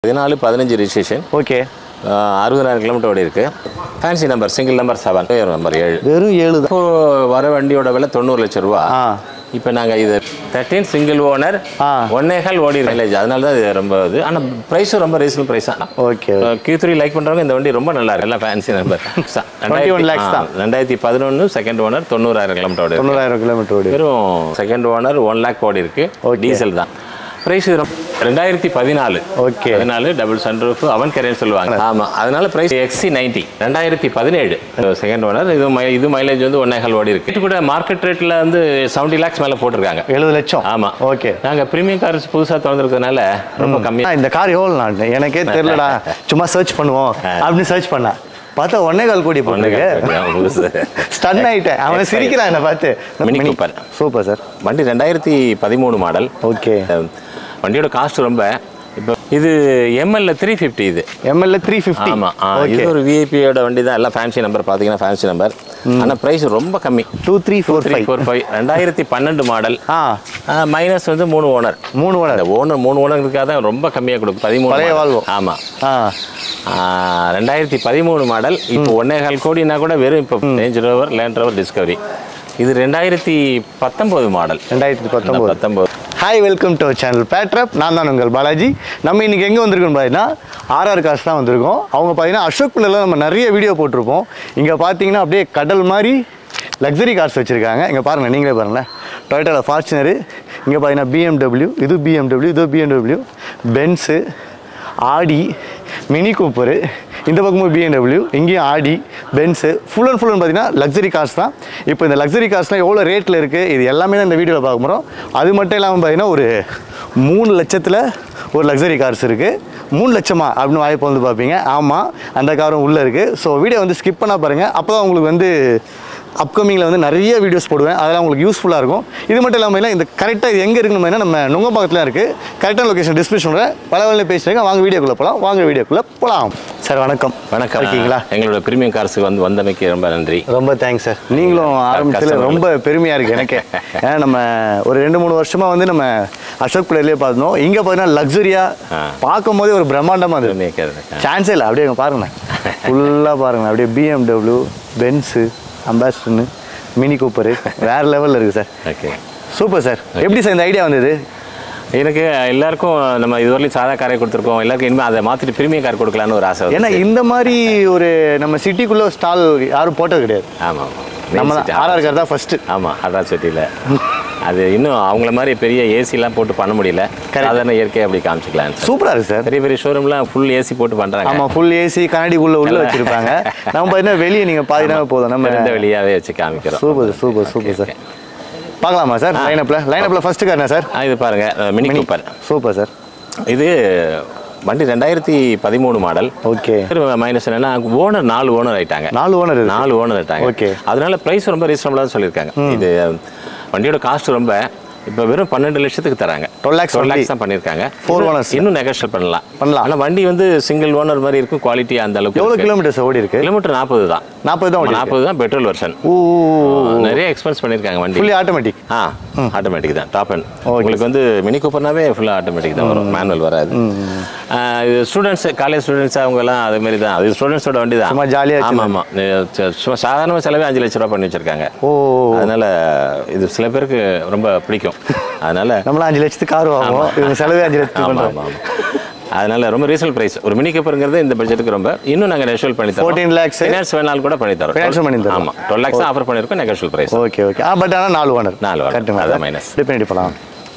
பதினாலு பதினஞ்சு registration okay அறுபதாயிரம் கிலோமீட்டர் ஓடி இருக்கு fancy number single number seven number ஏழு வெறும் ஏழு தான் இப்போ வர வண்டியோட விலை தொண்ணூறு லட்சம் ரூபா ஆ இப்போ நாங்கள் இது தேர்ட்டீன் சிங்கிள் ஓனர் ஆ. ஒன்னேகால் ஓடி மைலேஜ் அதனால தான் இது ரொம்ப இது ஆனால் ப்ரைஸும் ரொம்ப ரீசனபிள் ப்ரைஸ் தான் ஓகே கியூ த்ரீ லைக் பண்ணுறவங்க இந்த வண்டி ரொம்ப நல்லா இருக்கு எல்லாம் ஃபேன்சி நம்பர் 21 lakhs தான். ரெண்டாயிரத்தி பதினொன்று செகண்ட் ஓனர் தொண்ணூறாயிரம் கிலோமீட்டர் ஓடி இருக்கு. தொண்ணூறாயிரம் கிலோமீட்டர் ஓடி வெறும் செகண்ட் ஓனர் ஒன் லேக் ஓடி இருக்கு டீசல் தான் ப்ரைஸ் ரெண்டாயிரத்தி பதினாலு ஓகே பதினாலு டபுள் சன்ரூஃப் அவன் கரேன்னு சொல்லுவாங்க ஆமா அதனால பிரைஸ் எக்ஸி நைன்டி ரெண்டாயிரத்தி பதினேழு செகண்ட் ஓனர் இது mi- இது மைலேஜ் வந்து ஒன்னேகால் ஓடி இருக்கு இது கூட மார்க்கெட் ரேட்ல வந்து செவன்டி லேக்ஸ் மேல போட்டிருக்காங்க எழுபது லட்சம் ஆமா ஓகே நாங்க பிரீமியம் கார்ஸ் புதுசா திறந்துருக்கறதுனால ரொம்ப கம்மி இந்த கார் எவ்வளோ நான் எனக்கே தெரியலடா சும்மா சர்ச் பண்ணுவோம் அப்படின்னு சர்ச் பண்ணேன் பார்த்தா ஒன்னே கால் கோடி போட்டுருக்கு புதுசு ஸ்டன் ஆயிட்டேன் அவன் சிரிக்கிறான் என்னை பார்த்து மினி கூப்பர் சூப்பர் சார் வண்டி ரெண்டாயிரத்தி பதிமூணு மாடல் ஓகே வண்டியோட காஸ்ட் ரொம்ப இப்போ இது எம்எல்ல த்ரீ ஃபிஃப்டி இது எம்எல்ஏ த்ரீ ஃபிஃப்டி ஆமா ஆ, இது ஓகே ஒரு விஐபியோட வண்டி தான் எல்லாம் ஃபேன்சி நம்பர் பார்த்தீங்கன்னா ஃபேன்சி நம்பர் ஆனா பிரைஸ் ரொம்ப கம்மி two three four three five four five ரெண்டாயிரத்தி பன்னெண்டு மாடல் ஆ மைனஸ் வந்து மூணு ஓனர் மூணு அந்த ஓனர் ஓனர் மூணு ஓனருக்காக தான் ரொம்ப கம்மியாக கொடுக்கும் பதிமூணு பழைய model. Volvo. ஆமா ஆ ஆ, ரெண்டாயிரத்தி பதிமூணு மாடல் இப்போ ஒன்னே கால் கோடினா கூட வெறும் இப்போ Range Rover Land Rover Discovery இது ரெண்டாயிரத்தி பத்தொம்போது மாடல் ரெண்டாயிரத்தி பத்தொம்போது பத்தொம்போது ஹாய் வெல்கம் டு சேனல் பேட்ரப் நான் தான் உங்கள் பாலாஜி நம்ம இன்னைக்கு எங்கே வந்திருக்கோம் பார்த்தீங்கன்னா ஆர்ஆர் காசு தான் வந்திருக்கோம் அவங்க பார்த்தீங்கன்னா அசோக் பிள்ளைல நம்ம நிறைய வீடியோ போட்டிருப்போம் இங்கே பார்த்தீங்கன்னா அப்படியே கடல் மாதிரி லக்ஸரி கார்ஸ் வச்சுருக்காங்க இங்கே பாருங்கள் நீங்களே பாருங்களேன் டொயோட்டாவில் ஃபார்ச்சுனரு இங்கே பார்த்தீங்கன்னா பிஎம்டபிள்யூ இது பிஎம்டபிள்யூ இது BMW Benz Audi Mini Cooper இந்த பக்கமும் பிஎன்டபிள்யூ இங்கேயும் Audi Benz full and full பார்த்தீங்கன்னா லக்ஸரி கார்ஸ் தான் இப்போ இந்த லக்ஸரி கார்ஸ்லாம் எவ்வளோ ரேட்டில் இருக்குது இது எல்லாமே தான் இந்த வீடியோவில் பார்க்க போகிறோம் அது மட்டும் இல்லாமல் பார்த்தீங்கன்னா ஒரு மூணு லட்சத்தில் ஒரு லக்ஸரி கார்ஸ் இருக்குது மூணு லட்சமா அப்படின்னு வாய்ப்பு வந்து பார்ப்பீங்க ஆமாம் அந்த காரும் உள்ளே இருக்குது ஸோ வீடியோ வந்து ஸ்கிப் பண்ணால் பாருங்கள் அப்போ தான் உங்களுக்கு வந்து அப்கமிங்கில் வந்து நிறைய வீடியோஸ் போடுவேன் அதெல்லாம் உங்களுக்கு யூஸ்ஃபுல்லாக இருக்கும் இது மட்டும் இல்லாமல் இந்த கரெக்டாக இது எங்கே இருக்குன்னு பார்த்தீங்கன்னா நம்ம நுங்கம்பாக்கத்தில் இருக்குது கரெக்டான லொகேஷன் டிஸ்கிரிப்ஷனில் பல வேலை பேசுகிறேங்க வாங்க வீடியோக்குள்ளே போகலாம் வாங்க வீடியோக்குள்ளே போகலாம் சார் வணக்கம் வணக்கம் இருக்கீங்களா எங்களோட பிரீமியம் கார்ஸுக்கு வந்து வந்தமைக்கு ரொம்ப நன்றி ரொம்ப தேங்க்ஸ் சார் நீங்களும் ஆரம்பத்தில் customer. ரொம்ப பெருமையாக இருக்குது எனக்கு ஏன்னா நம்ம ஒரு ரெண்டு மூணு வருஷமாக வந்து நம்ம அசோக் பிள்ளையிலே பார்த்தோம் இங்கே பார்த்தீங்கன்னா லக்ஸரியாக ஆ. பார்க்கும் போதே ஒரு பிரம்மாண்டமாக இருந்தது பிரீமியம் கார் சான்ஸே இல்லை அப்படியே இங்க பாருங்களேன் ஃபுல்லாக பாருங்களேன் அப்படியே பிஎம்டபிள்யூ பென்ஸு அம்பாஸ்டர்னு மினி கூப்பரு வேறு லெவலில் இருக்குது சார் ஓகே சூப்பர் சார் எப்படி சார் இந்த ஐடியா வந்தது எனக்கு எல்லாருக்கும் நம்ம இதுவரையும் சாதா காரை கொடுத்துருக்கோம் எல்லாருக்கும் இனிமேல் அதை மாற்றிட்டு பிரீமியம் கார் கொடுக்கலான்னு ஒரு ஆசை ஏன்னா வந்துச்சு. இந்த மாதிரி ஒரு நம்ம சிட்டிக்குள்ளே ஸ்டால் யாரும் போட்டது கிடையாது ஆமா ஆமா நம்ம Main city, ஆர்ஆர் கார் தான் ஃபஸ்ட்டு ஆமா அட்ரா சிட்டியில் அது இன்னும் அவங்கள மாதிரி பெரிய ஏசிலாம் போட்டு பண்ண முடியல சாதாரண இயற்கையாக அப்படி காமிச்சிக்கலாம் சூப்பராக இருக்குது சார் பெரிய பெரிய ஷோரூம்லாம் ஃபுல் ஏசி போட்டு பண்றாங்க ஆமாம் ஃபுல் ஏசி கண்ணாடி உள்ள உள்ள வச்சிருப்பாங்க நம்ம பார்த்தீங்கன்னா வெளியே நீங்கள் பாதினா போதும் நம்ம திறந்த வெளியாவே வச்சு காமிக்கிறோம் சூப்பர் சூப்பர் சூப்பர் சார் பார்க்கலாமா சார் லைனப்பில் லைனப்பில் ஃபஸ்ட்டு கார்னா சார் ஆ, இது பாருங்க மினி கூப்பர் சூப்பர் சார் இது வண்டி ரெண்டாயிரத்தி பதிமூணு மாடல் ஓகே மைனஸ் என்னன்னா ஓனர் நாலு ஓனர் ஆயிட்டாங்க நாலு ஓனர் இருக்கு நாலு ஓனர் ஆயிட்டாங்க Okay. அதனால பிரைஸ் ரொம்ப ரீசனபிளாக சொல்லியிருக்காங்க இது வண்டியோட காஸ்ட் ரொம்ப இப்போ வெறும் பன்னெண்டு லட்சத்துக்கு தராங்க 12 lakhs டுவெல் only. லேக்ஸ் தான் பண்ணியிருக்காங்க Four இன்னும் owners. இன்னும் நெகோஷியல் பண்ணலாம் பண்ணலாம். ஆனால் வண்டி வந்து சிங்கிள் ஓனர் மாதிரி இருக்கும் குவாலிட்டி அந்த அளவுக்கு எவ்வளோ இருக்கு. கிலோமீட்டர்ஸ் ஓடி இருக்கு கிலோமீட்டர் நாற்பது தான் நாற்பது தான் ஓடி இருக்கு நாற்பது தான் பெட்ரோல் வெர்ஷன் ஓ நிறைய எக்ஸ்பென்ஸ் பண்ணியிருக்காங்க வண்டி ஃபுல்லி ஆட்டோமேட்டிக் ஆ ஆட்டோமேட்டிக் தான் டாப் அண்ட் Okay. உங்களுக்கு வந்து மினி கூப்பர்னாவே ஃபுல்லாக ஆட்டோமேட்டிக் தான் வரும் மேனுவல் வராது ஆ, இது ஸ்டூடெண்ட்ஸ் காலேஜ் ஸ்டூடெண்ட்ஸ் அவங்கெல்லாம் அது மாதிரி தான் அது ஸ்டூடெண்ட்ஸோட வண்டி தான் சும்மா jolly ஆ ஆமாம் ஆமாம் சும்மா சாதாரண செலவே அஞ்சு லட்ச ரூபா பண்ணி வச்சிருக்காங்க ஓ அதனால இது சில பேருக்கு ரொம்ப பிடிக்கும் அதனால நம்மளாம் அஞ்சு லட்சத்துக்கு கார் வாங்குவோம் இவங்க செலவே அஞ்சு லட்சத்துக்கு ஆமாம் பண்ணுறோம் ஆமாம் ஆமாம் அதனால ரொம்ப ரீசனல் பிரைஸ் ஒரு மினி கப்பருங்கிறது இந்த பட்ஜெட்டுக்கு ரொம்ப இன்னும் நாங்கள் நெகோஷியல் பண்ணி தரோம் 14 lakhs. ஃபினான்ஸ் வேணாலும் கூட பண்ணி தரோம் Finance பண்ணி தரோம். ஆமாம் டுவெல் லேக்ஸ் ஆஃபர் பண்ணியிருக்கோம் நெகோஷியல் பிரைஸ் ஓகே ஓகே ஆ பட் ஆனால் நாலு ஓனர் நாலு owner. கரெக்டுங்களா அதான் minus. டிபெண்ட் பண்ணலாம்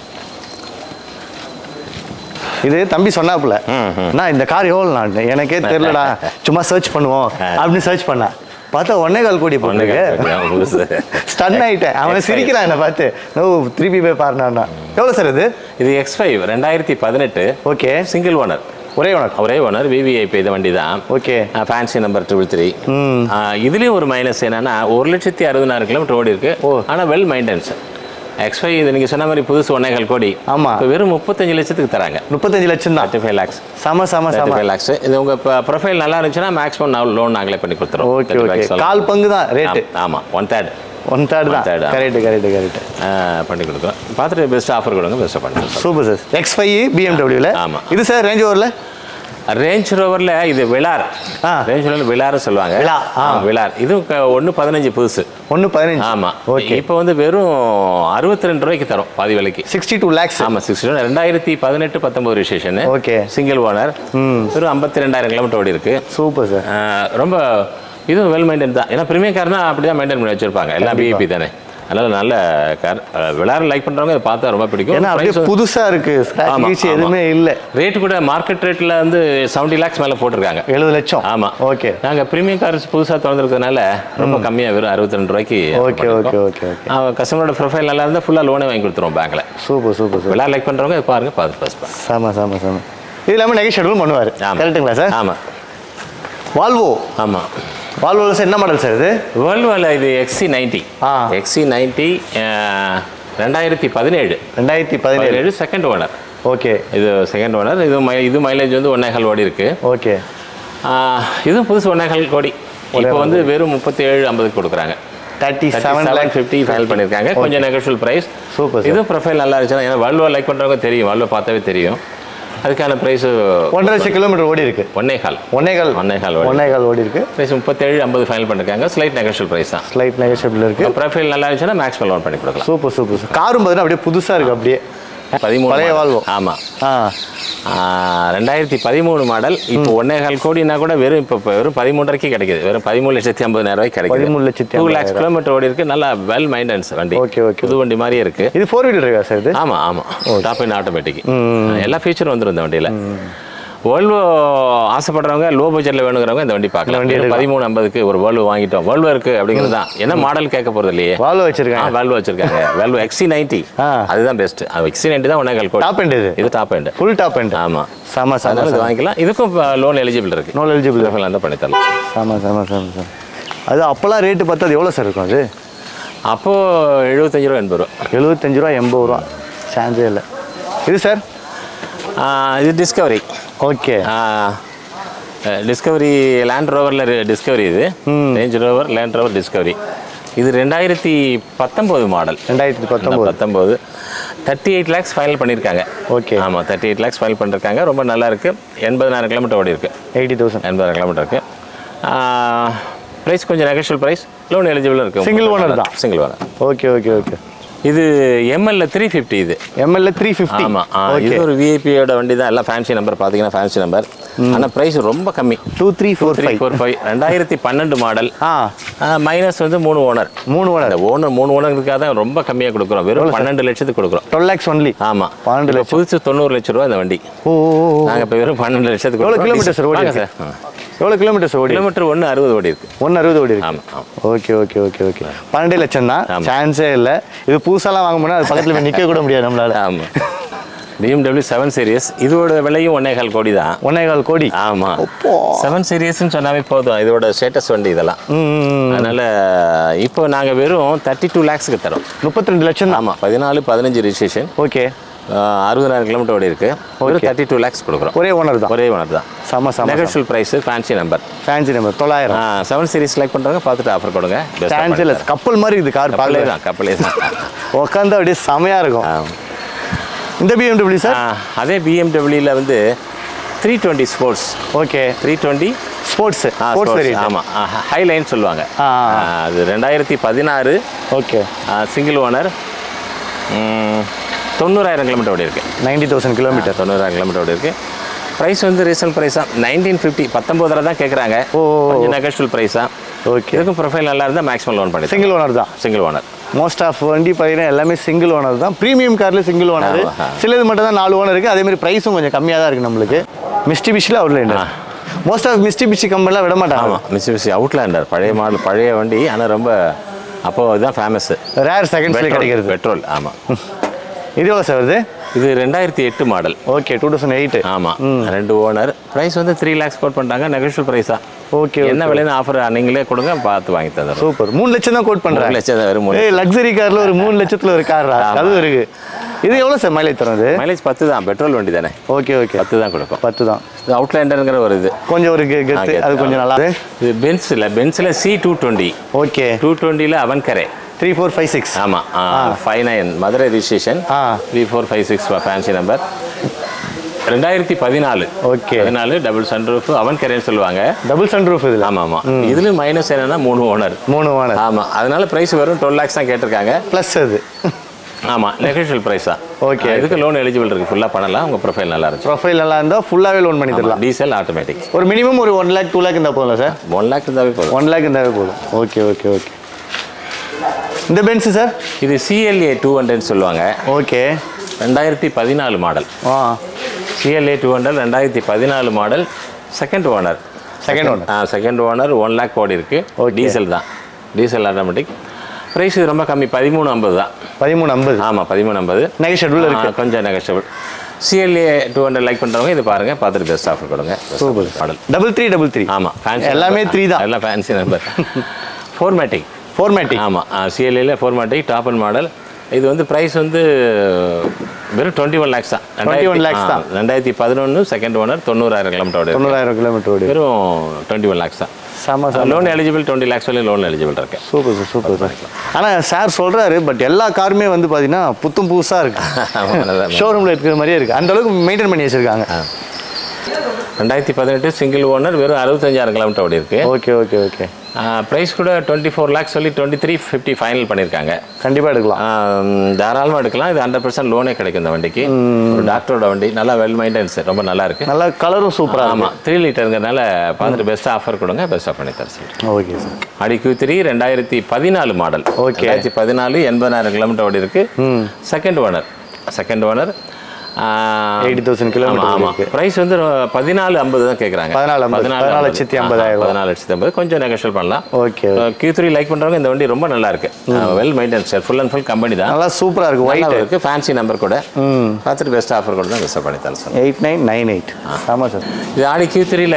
இது தம்பி சொன்னாப்புல நான் இந்த கார் எவ்வளோ நான் எனக்கே தெரியலடா சும்மா சர்ச் பண்ணுவோம் அப்படின்னு சர்ச் பண்ணேன் பார்த்தா ஒன்னே கால் கோடி போட்டுருக்கு புதுசு ஸ்டன் ஆயிட்டேன் அவன் சிரிக்கிறான் என்னை பார்த்து நோ திருப்பி போய் பாருனா எவ்வளோ சார் இது இது எக்ஸ் ஃபைவ் ரெண்டாயிரத்தி பதினெட்டு ஓகே சிங்கிள் ஓனர் ஒரே ஓனர் ஒரே ஓனர் விவிஐபி இது வண்டி தான் okay fancy number triple three இதுலேயும் ஒரு மைனஸ் என்னன்னா ஒரு லட்சத்தி அறுபதாயிரம் கிலோமீட்டர் ஓடி இருக்கு ஆனால் வெல் மெயின்டெனன்ஸ் எக்ஸ் ஃபைவ் இது நீங்கள் சொன்ன மாதிரி புதுசு ஒன்னேகால் கோடி ஆமா. இப்போ வெறும் முப்பத்தஞ்சு லட்சத்துக்கு தராங்க முப்பத்தஞ்சு லட்சம் தான் தேர்ட்டி ஃபைவ் லேக்ஸ் சம சம தேர்ட்டி சம ஃபைவ் லேக்ஸ் இது உங்கள் இப்போ ப்ரொஃபைல் நல்லா இருந்துச்சுன்னா மேக்ஸிமம் நான் லோன் நாங்களே பண்ணி கொடுத்துறோம் ஓகே ஓகே கால் பங்கு தான் ரேட்டு ஆமாம் ஒன் தேர்ட் ஒன் தேர்ட் தான் One third, ஆ. கரெக்ட் கரெக்ட் கரெக்ட் பண்ணி கொடுக்குறோம் பார்த்துட்டு பெஸ்ட் ஆஃபர் கொடுங்க பெஸ்ட்டாக பண்ணி கொடுத்துறோம் சூப்பர் சார் எக்ஸ் ஃபைவ் பிஎம்டபிள்யூல ஆமா. இது சார் ரேஞ்ச் ஓவரில் ரேஞ்ச் ரோவரில் இது விளார் ஆ. ரேஞ்ச் ரோவர் விளார் சொல்லுவாங்க விழா, ஆ. ஆ, விளார் இது ஒன்று பதினஞ்சு புதுசு ஒன்று பதினஞ்சு ஆமாம் ஓகே இப்போ வந்து வெறும் அறுபத்தி ரெண்டு ரூபாய்க்கு தரோம் பாதி விலைக்கு சிக்ஸ்டி டூ லேக்ஸ் ஆமாம் சிக்ஸ்டி ரெண்டாயிரத்தி பதினெட்டு பத்தொம்பது ரிஜிஸ்ட்ரேஷன் ஓகே சிங்கிள் ஓனர் வெறும் ஐம்பத்தி ரெண்டாயிரம் கிலோமீட்டர் ஓடி இருக்கு சூப்பர் சார் ஆஹ் ரொம்ப இதுவும் வெல் மெயின்டைன் தான் ஏன்னா பிரீமியம் கார்னா அப்படி தான் மெயின்டைன் பண்ணி வச்சிருப்பாங்க எல்லாம் பிஇபி தானே அதனால நல்ல கார் விளையாட லைக் பண்ணுறவங்க இதை பார்த்தா ரொம்ப பிடிக்கும் ஏன்னா அப்படியே Price வந்து- புதுசா இருக்கு ஸ்க்ராட்ச் ஆமா, கீச்சு ஆமா. எதுவுமே இல்லை ரேட் கூட மார்க்கெட் ரேட்டில் வந்து செவன்ட்டி லேக்ஸ் மேலே போட்டிருக்காங்க எழுபது லட்சம் ஆமா ஓகே நாங்கள் ப்ரீமியம் கார்ஸ் புதுசாக திறந்துருக்கனால ரொம்ப கம்மியாக வெறும் அறுபத்தி ரெண்டு ரூபாய்க்கு ஓகே ஓகே ஓகே ஓகே கஸ்டமரோட ப்ரொஃபைல் நல்லா இருந்தால் ஃபுல்லாக லோனே வாங்கி கொடுத்துருவோம் பேங்க்கில் சூப்பர் சூப்பர் சூப்பர் விளையாட லைக் பண்ணுறவங்க இதை பாருங்க பார்த்து ஃபஸ்ட் சாமா சாமா சாமா இது இல்லாமல் நெகை ஷெட்யூல் பண்ணுவார் ஆமா. கரெக்ட்டுங்களா சார் ஆமாம் வால்வோ ஆமாம் வால்வோவில் சார் என்ன மாடல் சார் இது வேர்ல்டுவில் இது எக்ஸி நைன்ட்டி ஆ. எக்ஸி நைன்ட்டி ரெண்டாயிரத்தி பதினேழு ரெண்டாயிரத்தி பதினேழு பதினேழு செகண்ட் ஓனர் ஓகே இது செகண்ட் ஓனர் இது மை இது மைலேஜ் வந்து ஒன்னேகால் ஓடி இருக்கு ஓகே ஆஹ், இதுவும் புதுசு ஒன்னேகால் கோடி இப்போ வந்து வெறும் முப்பத்தி ஏழு ஐம்பதுக்கு கொடுக்குறாங்க thirty seven seven lakh fifty file பண்ணியிருக்காங்க கொஞ்சம் நெகோஷியல் ப்ரைஸ் Super, sir. இதுவும் ப்ரொஃபைல் நல்லா இருந்துச்சுன்னா ஏன்னா வல்வோ லைக் பண்ணுறவங்க தெரியும் வல்வோ பார்த்தாவே தெரியும் அதுக்கான ப்ரைஸு ஒன்றரை லட்சம் கிலோமீட்டர் ஓடி இருக்கு ஒன்னே கால் ஒன்னேகால் ஒன்னேகால் ஓடி ஒன்னேகால் ஓடி இருக்கு ப்ரைஸ் முப்பத்தேழு ஐம்பது ஃபைனல் பண்ணிருக்காங்க ஸ்லைட் நெகோஷியல் ப்ரைஸ் தான் ஸ்லைட் நெகோஷியபிள் இருக்கு ப்ரொஃபைல் நல்லா இருந்துச்சுன்னா மேக்ஸிமம் லோன் பண்ணி கொடுக்கலாம் சூப்பர் சூப்பர் சார் காரும் பார்த்தீங்கன்னா அப்படியே புதுசா இருக்கு அப்படியே பதிமூணு பழைய model. Volvo. ஆமாம் ஆ ரெண்டாயிரத்தி பதிமூணு மாடல் இப்போ ஒன்னே கால் கோடினா கூட வெறும் இப்போ இப்போ வெறும் பதிமூன்றரைக்கு கிடைக்குது வெறும் பதிமூணு லட்சத்தி ஐம்பதாயிரம் ரூபாய்க்கு கிடைக்குது பதிமூணு லட்சத்தி டூ லேக்ஸ் கிலோமீட்டர் ஓடி இருக்கு நல்லா வெல் மைண்டன்ஸ் வண்டி Okay, okay. புது வண்டி மாதிரியே இருக்கு இது ஃபோர் வீலர் டிரைவா சார் இது ஆமாம் ஆமாம் டாப் இன் ஆட்டோமேட்டிக் எல்லா ஃபீச்சரும் வந்துடும் இந்த வண்டியில் வேர்ல்வோ ஆசைப்படுறவங்க லோ பட்ஜெட்டில் வேணுங்கிறவங்க இந்த வண்டி பார்க்கலாம் வண்டி வண்டி பதிமூணு ஐம்பதுக்கு ஒரு வேர்ல்வோ வாங்கிட்டோம் வேர்ல்வோ இருக்கு அப்படிங்கிறது தான் என்ன மாடல் கேட்க போகிறது இல்லையே வால்வோ ஆ வச்சிருக்காங்க வேல்வோ வச்சிருக்காங்க வேல்வோ எக்ஸி நைன்ட்டி ஆ. அதுதான் பெஸ்ட் அது எக்ஸி நைன்ட்டி தான் ஒன்றே கால் கோடி டாப் எண்ட் இது இது top end full top end ஆமாம் சாமா சாமா அதனால இது வாங்கிக்கலாம் இதுக்கும் லோன் எலிஜிபிள் இருக்கு நோ எலிஜிபிள் லோன் தான் பண்ணி தரலாம் சாமா சாமா சாமா சார் அது அப்போல்லாம் ரேட்டு பார்த்தா அது எவ்வளோ சார் இருக்கும் அது அப்போது எழுபத்தஞ்சு ரூபா எண்பது ரூபா எழுபத்தஞ்சு ரூபா எண்பது ரூபா சான்ஸே இல்லை இது சார் ஆ, இது டிஸ்கவரி ஓகே டிஸ்கவரி லேண்ட் ரோவரில் டிஸ்கவரி இது Range Rover Land Rover Discovery இது ரெண்டாயிரத்தி பத்தொம்போது மாடல் ரெண்டாயிரத்தி பத்தொம்போது பத்தொம்போது தேர்ட்டி எயிட் லேக்ஸ் ஃபைல் பண்ணியிருக்காங்க ஓகே ஆமாம் தேர்ட்டி எயிட் லேக்ஸ் ஃபைல் பண்ணிருக்காங்க ரொம்ப நல்லா இருக்கு எண்பதாயிரம் கிலோமீட்டர் ஓடி இருக்கு எயிட்டி தௌசண்ட் எண்பதாயிரம் கிலோமீட்டர் இருக்கு ப்ரைஸ் கொஞ்சம் நெகஷியல் ப்ரைஸ் லோன் எலிஜிபிள் இருக்கு Single owner தான். Single owner okay okay okay இது எம்எல்ல த்ரீ ஃபிஃப்டி இது எம்எல்ஏ த்ரீ ஃபிஃப்டி ஆமாம் ஓகே இது ஒரு விஐபியோட வண்டி தான் எல்லாம் ஃபேன்சி நம்பர் பார்த்தீங்கன்னா ஃபேன்சி நம்பர் ஆனால் ப்ரைஸ் ரொம்ப கம்மி two three four three five four five ரெண்டாயிரத்தி பன்னெண்டு மாடல் ஆ மைனஸ் வந்து மூணு ஓனர் மூணு ஓனர் அந்த ஓனர் மூணு ஓனருக்காக தான் ரொம்ப கம்மியாக கொடுக்குறோம் வெறும் பன்னெண்டு லட்சத்துக்கு கொடுக்குறோம் டுவெல் லேக்ஸ் ஒன்லி ஆமாம் பன்னெண்டு இப்போ புதுசு தொண்ணூறு லட்ச ரூபா இந்த வண்டி ஓ ஓ, ஓ. நாங்கள் இப்போ வெறும் பன்னெண்டு லட்சத்துக்கு எவ்வளோ கொடுக்குறோம். kilometers ஓடி வாங்க இருக்கு? சார் ஆ. எவ்வளோ கிலோமீட்டர் சார் ஓடி கிலோமீட்டர் ஒன்று அறுபது ஓடி இருக்கு ஒன்று அறுபது ஓடி இருக்கு ஆமாம் ஆமாம் ஓகே ஓகே ஓகே ஓகே பன்னெண்டு லட்சம் தான் ஆமா. சான்ஸே இல்லை இது புதுசாலாம் வாங்க முடியாது அது பக்கத்தில் போய் நிற்க கூட முடியாது நம்மளால ஆமாம் பிஎம்டபிள்யூ செவன் சீரியஸ் இதோட விலையும் ஒன்னே கால் கோடி தான் ஒன்னே கால் கோடி ஆமாம் செவன் சீரியஸ்னு சொன்னாவே போதும் இதோட ஸ்டேட்டஸ் வண்டி இதெல்லாம் ம், ம், ம். அதனால் இப்போ நாங்கள் வெறும் தேர்ட்டி டூ லேக்ஸுக்கு தரோம் முப்பத்தி ரெண்டு லட்சம் தான் ஆமாம் பதினாலு பதினஞ்சு ரிஜிஸ்ட்ரேஷன் ஓகே அறுபதாயிரம் கிலோமீட்டர் ஓடி இருக்கு ஒரு தேர்ட்டி டூ லேக்ஸ் கொடுக்குறோம் ஒரே ஓனர் தான் ஒரே ஒன்று தான் செம செம negotiable price fancy number fancy number தொள்ளாயிரம் செவன் சீரிஸ் செலக்ட் பண்ணுறவங்க பார்த்துட்டு ஆஃபர் கொடுங்க சான்ஸ் இல்லை கப்பல் மாதிரி இருக்குது கார் கப்பலே பார்க்கல தான் கப்பலே தான் உட்காந்து அப்படியே செமையாக இருக்கும் ஆ. இந்த பிஎம்டபிள்யூ சார் ஆ, அதே பிஎம்டபிள்யூவில் வந்து three twenty sports okay three twenty sports sports variant ஆமாம் ஹை லைன் சொல்லுவாங்க ஆ. ஆ, அது ரெண்டாயிரத்தி பதினாறு ஓகே சிங்கிள் ஓனர் தொண்ணூறாயிரம் கிலோமீட்டர் ஓடி இருக்கு நைன்டி தௌசண்ட் கிலோமீட்டர் தொண்ணூறாயிரம் கிலோமீட்டர் ஓடி இருக்கு ப்ரைஸ் வந்து ரீசனல் ப்ரைஸ் தான் நைன்டீன் ஃபிஃப்டி பத்தொம்போதில் தான் கேட்குறாங்க ஓ, ஓ, ஓ. கொஞ்சம் நெகோஷியல் ப்ரைஸ் தான் ஓகே இதுக்கும் ப்ரொஃபைல் நல்லா இருந்தால் மேக்ஸிமம் லோன் பண்ணி சிங்கிள் ஓனர் தான் சிங்கிள் ஓனர் மோஸ்ட் ஆஃப் வண்டி பார்த்தீங்கன்னா எல்லாமே சிங்கிள் ஓனர் தான் ப்ரீமியம் காரில் சிங்கிள் ஓனர் ஆமா. சிலது மட்டும் தான் நாலு ஓனர் இருக்குது அதேமாதிரி ப்ரைஸும் கொஞ்சம் கம்மியாக தான் இருக்குது நம்மளுக்கு மிஸ்டி பிஷில் அவுட்லைன் ஆ. மோஸ்ட் ஆஃப் மிஸ்டி பிஷி கம்பெனிலாம் விட மாட்டாங்க ஆமாம் மிஸ் மிஸ் அவுட்லேண்டர் பழைய மாடல் பழைய வண்டி ஆனால் ரொம்ப அப்போ இதுதான் ஃபேமஸ் ரேர் செகண்ட்ஸ்லேயே கிடைக்கிறது பெட்ரோல் ஆமாம் இது எவ்வளோ சார் வருது இது ரெண்டாயிரத்தி எட்டு model okay two thousand eight ஆமாம் ரெண்டு ஓனர் ப்ரைஸ் வந்து த்ரீ லேக்ஸ் கோட் பண்ணிட்டாங்க நெகோஷியல் ப்ரைஸா ஓகே என்ன விலைன்னு ஆஃபர் நீங்களே கொடுங்க பார்த்து வாங்கி தந்துடுறோம் சூப்பர் மூணு லட்சம் தான் கோட் மூணு பண்ணுறேன் லட்சம் தான் வெறும் மூணு ஏய் லக்ஸரி காரில் ஒரு மூணு லட்சத்தில் ஒரு கார் அதுவும் இருக்கு இது எவ்வளோ சார் மைலேஜ் தரும் இது மைலேஜ் பத்து தான் பெட்ரோல் வண்டி தானே ஓகே ஓகே பத்து தான் கொடுக்கும் பத்து தான் இது அவுட்லேண்டருங்கிற ஒரு இது கொஞ்சம் ஒரு கெ- கெத்து கெத்து, அது கொஞ்சம் நல்லா இது பென்ஸில் பென்ஸில் C two twenty okay two டுவெண்ட்டியில் அவன்கரே த்ரீ ஃபோர் ஃபைவ் சிக்ஸ் ஆமாம் ஃபைவ் நைன் மதுரை ரிஜிஸ்ட்ரேஷன் ஆ three four five six fancy number ரெண்டாயிரத்தி பதினாலு Okay. பதினாலு டபுள் சன்ரூஃப் அவன் கரேன்னு சொல்லுவாங்க டபுள் சன்ரூஃப் இதில் ஆமா ஆமா இதுல மைனஸ் என்னன்னா மூணு ஓனர் மூணு வானர் ஆமா அதனால பிரைஸ் வெறும் டுவெல் லேக்ஸ் தான் கேட்டிருக்காங்க ப்ளஸ் அது ஆமா நெகோஷியல் பிரைஸ் தான் Okay. இதுக்கு லோன் எலிஜிபிள் இருக்கு ஃபுல்லா பண்ணலாம் உங்க ப்ரொஃபைல் நல்லா இருந்துச்சு ப்ரொஃபைல் நல்லா இருந்தால் ஃபுல்லாகவே லோன் பண்ணி தரலாம் டீசல் ஆட்டோமேட்டிக் ஒரு மினிமம் ஒரு ஒன் லேக் டூ லேக் இருந்தால் போதும் சார் ஒன் லேக் இருந்தாவே போதும் ஒன் லேக் இருந்தாவே போதும் ஓகே ஓகே ஓகே இந்த பென்ஸு சார் இது சிஎல்ஏ டூ ஹண்ட்ரட்னு சொல்லுவாங்க ஓகே ரெண்டாயிரத்தி பதினாலு மாடல் ஆ சிஎல்ஏ டூ ஹண்ட்ரட் ரெண்டாயிரத்தி பதினாலு model second owner second one ஆ செகண்ட் ஓனர் ஒன் லேக் ஓடி இருக்கு Okay. டீசல் தான் டீசல் ஆட்டோமேட்டிக் ப்ரைஸ் இது ரொம்ப கம்மி பதிமூணு ஐம்பது தான் பதிமூணு ஐம்பது ஆமாம் பதிமூணு ஐம்பது நெகை ஷெட்யூல் இருக்கு கொஞ்சம் நெகஸ்டபிள் சிஎல்ஏ டூ ஹண்ட்ரட் லைக் பண்ணுறவங்க இது பாருங்கள் பார்த்துட்டு பெஸ்ட் ஆஃபர் கொடுங்க super model double three double three ஆமாம் ஃபேன்சி எல்லாமே த்ரீ தான் எல்லாம் ஃபேன்சி நம்பர் ஃபோர்மேட்டிக் ஃபோர்மேட்டிக் ஆமாம் சிஎல்ஏல ஃபோர்மேட்டிக் டாப் அண்ட் மாடல் இது வந்து ப்ரைஸ் வந்து வெறும் டுவெண்ட்டி ஒன் லேக்ஸ் தான் 21 lakhs தான். ஆ, ரெண்டாயிரத்தி பதினொன்று செகண்ட் ஓனர் தொண்ணூறாயிரம் கிலோமீட்டரோட தொண்ணூறாயிரம் கிலோமீட்டர் ஓடி வெறும் டுவெண்ட்டி ஒன் லேக்ஸ் தான் செம்ம sir loan eligible twenty lakhs வரையும் லோன் எலிஜிபிள் இருக்கு சூப்பர் சார் சூப்பர் சார் ஆனால் சார் சொல்கிறாரு பட் எல்லா காருமே வந்து பார்த்தீங்கன்னா புத்தும் புதுசாக இருக்கு ஷோரூமில் இருக்கிற மாதிரியே இருக்குது அந்த அளவுக்கு மெயின்டைன் பண்ணி வச்சிருக்காங்க ரெண்டாயிரத்தி பதினெட்டு சிங்கிள் ஓனர் வெறும் அறுபத்தஞ்சாயிரம் கிலோமீட்டர் ஓடி இருக்கு ஓகே ஓகே ஓகே ப்ரைஸ் கூட டுவெண்ட்டி ஃபோர் லேக்ஸ் சொல்லி டுவெண்ட்டி த்ரீ ஃபிஃப்டி ஃபைனல் பண்ணியிருக்காங்க கண்டிப்பாக எடுக்கலாம் ஆம், தாராளமா எடுக்கலாம் இது ஹண்ட்ரட் பர்சன்ட் லோனே கிடைக்கும் இந்த வண்டிக்கு ஒரு டாக்டரோட வண்டி நல்லா வெல் மெயின்டெனன்ஸ் ரொம்ப நல்லா இருக்கு நல்லா கலரும் சூப்பராக இருக்கும் ஆமாம் த்ரீ லிட்டருங்கிறனால பார்த்துட்டு பெஸ்ட்டாக ஆஃபர் கொடுங்க பெஸ்ட்டாக பண்ணி தர சொல்லிட்டு okay sir Audi Q three ரெண்டாயிரத்தி பதினாலு மாடல் Okay. ரெண்டாயிரத்தி பதினாலு எண்பதாயிரம் கிலோமீட்டர் ஓடி இருக்கு second owner second owner 80,000 kilometer இருக்கு. ப்ரைஸ் வந்து பதினாலு ஐம்பது தான் கேட்குறாங்க 14 ஐம்பது. 14 லட்சத்தி ஐம்பதாயிரம் ரூபாய். பதினாலு லட்சத்தி ஐம்பது கொஞ்சம் நெகோஷியல் பண்ணலாம் ஓகே கியூ த்ரீ லைக் பண்ணுறவங்க இந்த வண்டி ரொம்ப நல்லா இருக்கு well maintenance sir full and full company தான் நல்லா சூப்பராக இருக்குது நல்லா ஒயிட் இருக்கு ஃபேன்சி நம்பர் கூட ம் பார்த்துட்டு பெஸ்ட் ஆஃபர் கூட தான் பெஸ்ட்டாக பண்ணி தர sir eight nine nine eight ஆமாம் சார் இது ஆடி கியூ த்ரீல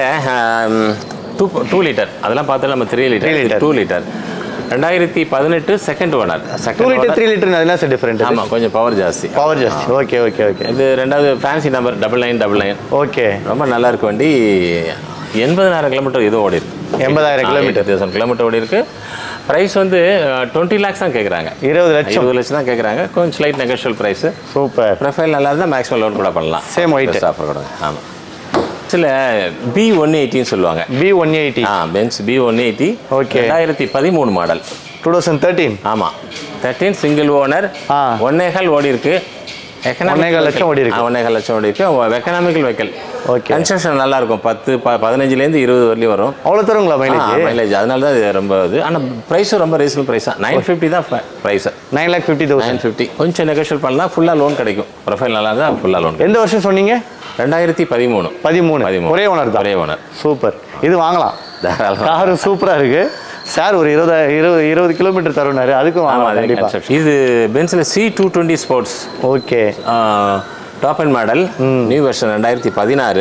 டூ டூ லிட்டர் அதெல்லாம் பார்த்தா நம்ம three Three litre liter. Two litre ரெண்டாயிரத்தி பதினெட்டு second owner two second litre three litre அது என்ன சார் டிஃப்ரெண்ட் ஆமாம் கொஞ்சம் பவர் ஜாஸ்தி பவர் ஜாஸ்தி ஓகே ஓகே ஓகே இது ரெண்டாவது fancy number double nine double nine okay ரொம்ப நல்லா இருக்கு வண்டி எண்பதாயிரம் கிலோமீட்டர் இது ஓடி இருக்கு 80,000 kilometer. தௌசண்ட் கிலோமீட்டர் ஓடி இருக்கு ப்ரைஸ் வந்து டுவெண்ட்டி லேக்ஸ் தான் கேட்குறாங்க இருபது லட்சம் இருபது லட்சம் தான் கேட்குறாங்க கொஞ்சம் slight negotiable price super profile நல்லா இருந்தால் மேக்ஸிமம் லோன் கூட பண்ணலாம் Same white. Best offer கொடுங்க ஆமாம் சில பி ஒன் எயிட்டின்னு சொல்லுவாங்க பி ஒன் எயிட்டி ஆ Benz B one eighty Okay. ரெண்டாயிரத்தி பதிமூணு மாடல் டூ தௌசண்ட் தேர்ட்டீன் ஆமாம் தேர்ட்டீன் சிங்கிள் ஓனர் ஆ. ஒன்னேகால் ஓடி இருக்கு Economic ஒன்னேகால் லட்சம் vehicle. ஓடி இருக்கு. ஆ, ஒன்னேகால் லட்சம் ஓடி இருக்கு எக்கனாமிக்கல் வெஹிக்கல் Okay. கன்ஸ்ட்ரக்ஷன் நல்லா இருக்கும் பத்து ப- பதினஞ்சுலேருந்து இருபது வரலையும் வரும் அவ்வளோ தருங்களா மைலேஜ் மைலேஜ் அதனால தான் இது ரொம்ப இது ஆனால் ப்ரைஸும் ரொம்ப ரீசனபிள் ப்ரைஸ் தான் நைன் ஃபிஃப்டி தான் price nine lakh fifty thousand nine fifty கொஞ்சம் நெகோஷியல் பண்ணலாம் ஃபுல்லாக லோன் கிடைக்கும் ப்ரொஃபைல் நல்லா இருந்தால் ஃபுல்லாக லோன் எந்த வருஷம் சொன்னீங்க ரெண்டாயிரத்தி பதிமூணு பதிமூணு பதிமூணு. ஒரே ஓனர் தான் ஒரே ஓனர் சூப்பர் இது வாங்கலாம் தாராளமாக காரு சூப்பராக இருக்கு சார் ஒரு இருபது இருபது இருபது கிலோமீட்டர் தருனாரு அதுக்கும் ஆமாம் வாங்கலாம் அது கண்டிப்பாக conception. இது பென்ஸில் C two twenty sports okay top end model new version ரெண்டாயிரத்தி பதினாறு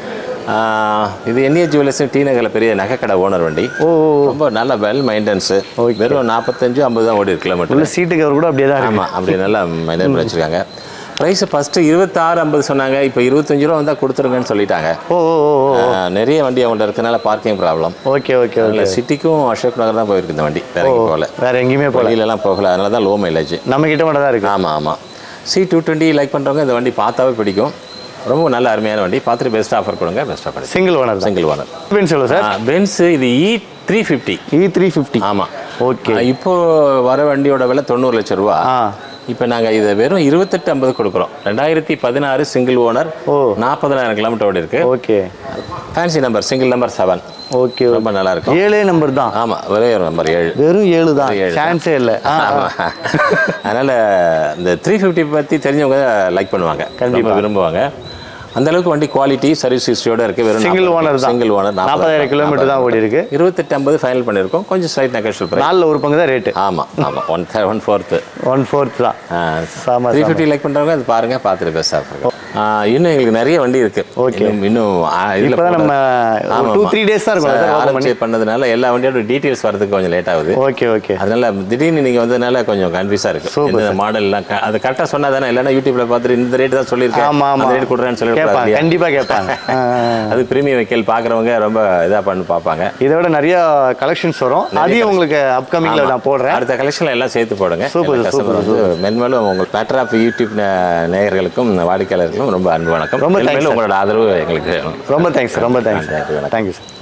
இது என்ஏ ஜுவல்லர்ஸ் டி நகரில் பெரிய நகைக்கடை ஓனர் வண்டி ஓ ரொம்ப நல்ல வெல் மெயின்டெனன்ஸு Okay. வெறும் நாற்பத்தஞ்சு ஐம்பது தான் ஓடி இருக்கு உள்ள கிலோமீட்டர் சீட்டு கவர் கூட அப்படியே தான் இருக்கு ஆமாம் அப்படி நல்லா மெயின்டைன் பண்ணி வச்சுருக்காங்க ப்ரைஸ் ஃபஸ்ட்டு இருபத்தாறு ஐம்பது சொன்னாங்க இப்போ இருபத்தஞ்சு ரூபா வந்தால் கொடுத்துருங்கன்னு சொல்லிட்டாங்க ஓ ஓ ஓ ஓ ஆஹ், நிறைய வண்டி அவங்கள்ட்ட இருக்கனால parking problem okay okay okay அதில் சிட்டிக்கும் அசோக் நகர் தான் போயிருக்கு இந்த வண்டி வேற ஓ எங்கேயும் போகல வேற எங்கேயுமே போகல வெளியிலலாம் போகல அதனால தான் லோ மைலேஜ் நம்ம கிட்ட மட்டும் தான் இருக்கு ஆமாம் ஆமாம் சி டூ டுவெண்ட்டி லைக் பண்ணுறவங்க இந்த வண்டி பார்த்தாவே பிடிக்கும் ரொம்ப நல்ல அருமையான வண்டி பார்த்துட்டு பெஸ்ட் ஆஃபர் கொடுங்க பெஸ்ட்டாக பண்ணி சிங்கிள் ஓனர் தான் சிங்கிள் ஓனர் பென்ஸ் எவ்வளோ சார் பென்ஸ் இது E three fifty E three fifty ஆமாம் ஓகே இப்போ வர வண்டியோட விலை தொண்ணூறு லட்சம் ரூபா ஆ இப்போ நாங்கள் இதை வெறும் இருபத்தெட்டு ஐம்பது கொடுக்குறோம் ரெண்டாயிரத்தி பதினாறு சிங்கிள் ஓனர் ஓ நாற்பதனாயிரம் கிலோமீட்டர் ஓடி இருக்கு okay fancy number single number seven okay ரொம்ப நல்லா இருக்கும் ஏழே நம்பர் தான் ஆமாம் ஒரே ஒரு நம்பர் ஏழு வெறும் ஏழு தான் ஏழு தான். சான்ஸே இல்லை ஆமா. அதனால இந்த த்ரீ ஃபிஃப்டி பற்றி தெரிஞ்சவங்க லைக் பண்ணுவாங்க கண்டிப்பா. ரொம்ப விரும்புவாங்க அந்த அளவுக்கு வண்டி குவாலிட்டி சர்வீஸ் ஹிஸ்டரியோட இருக்கு வெறும் சிங்கிள் ஓனர் தான் சிங்கிள் ஓனர் நாற்பதாயிரம் கிலோமீட்டர் தான் ஓடி இருக்கு இருபத்தெட்டு ஐம்பது ஃபைனல் பண்ணியிருக்கோம் கொஞ்சம் ஸ்லைட் நெகோஷியல் பிரைஸ் நாலில் ஒரு பங்கு தான் ரேட்டு ஆமாம் ஆமாம் one one fourth one fourth தான் சாமா த்ரீ ஃபிஃப்டி லைக் பண்ணுறவங்க அது பாருங்க பார்த்துட்டு பெஸ்ட்டாக இருக்கும் இன்னும் எங்களுக்கு நிறைய வண்டி இருக்கு Okay. இன்னும் இன்னும் ஆ, இதுல இப்போதான் நம்ம ஆமா, டூ ஆமா. த்ரீ டேஸ் தான் இருக்கும் சார், சார் open பண்ணி ஆரம்பிச்சு பண்ணதுனால எல்லா வண்டியோட டீட்டெயில்ஸ் வரதுக்கு கொஞ்சம் லேட் ஆகுது ஓகே ஓகே அதனால திடீர்னு நீங்க வந்ததுனால கொஞ்சம் கன்ஃபியூஸா இருக்கு Super, இந்த மாடல்லாம் க- அது கரெக்டாக சொன்னா தானே இல்லைன்னா யூடியூப்ல பார்த்துட்டு இந்த ரேட் தான் சொல்லியிருக்கேன் ஆமா, ஆமா. அந்த ரேட் கொடுறேன்னு சொல்லி கேட்பாங்க. கேட்பாங்க இல்லையா? கண்டிப்பாக கேட்பாங்க ஆ, ஆ, ஆ. அது பிரீமியம் வைக்கல் பார்க்குறவங்க ரொம்ப இதாக பண்ணி பார்ப்பாங்க இதை விட நிறைய கலெக்ஷன்ஸ் வரும் அதையும் உங்களுக்கு அப்கமிங்ல ஆமா. நான் போடுறேன் அடுத்த கலெக்ஷன்ல எல்லாம் சேர்த்து போடுங்க Super, எல்லா customer super, வந்து மென்மேலும் உங்கள் பேட்டர் ஆஃப் யூடியூப் நே- நேயர்களுக்கும் வாடிக்கையாளர்களுக்கும் ரொம்ப அன்பு வணக்கம் ரொம்ப thanks, மென்மேலும் sir. உங்களோட ஆதரவு எங்களுக்கு வேணும். ரொம்ப தேங்க்ஸ் ரொம்ப தேங்க்ஸ் நன்றி, வணக்கம். Thank you sir